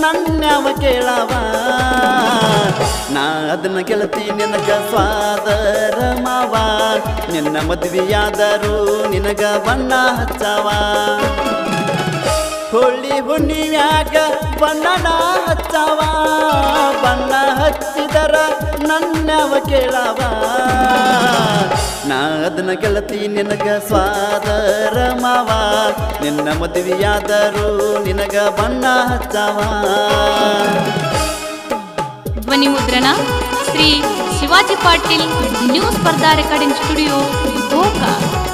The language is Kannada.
ನನ್ನವ ಕೇಳವ ನಾ ಅದನ್ನ ಗೆಳತಿ ನಿನಗ ಸ್ವಾದರ ಮಾವ ನಿನ್ನ ಮದ್ವಿಯಾದರೂ ನಿನಗ ಬಣ್ಣ ಹಚ್ಚವ ಹೋಳಿ ಹುಣ್ಣಿಮ್ಯಾಗ ಬಣ್ಣನ ಹಚ್ಚವ ಬಣ್ಣ ಹಚ್ಚಿದರ ನನ್ನವ ಕೇಳವ ನಾ ಅದನ್ನ ಗೆಳತಿ ನಿನಗ ಸ್ವಾದರ ಮಾವ ನಿನ್ನ ಮದುವೆಯಾದರೂ ನಿನಗ ಬಣ್ಣ ಹಚ್ಚವ ಧ್ವನಿ ಮುದ್ರಣ ಶ್ರೀ ಶಿವಾಜಿ ಪಾಟೀಲ್ ನ್ಯೂಸ್ ಸ್ಪರ್ಧಾ ರೆಕಾರ್ಡಿಂಗ್ ಸ್ಟುಡಿಯೋ ಗೋಕಾ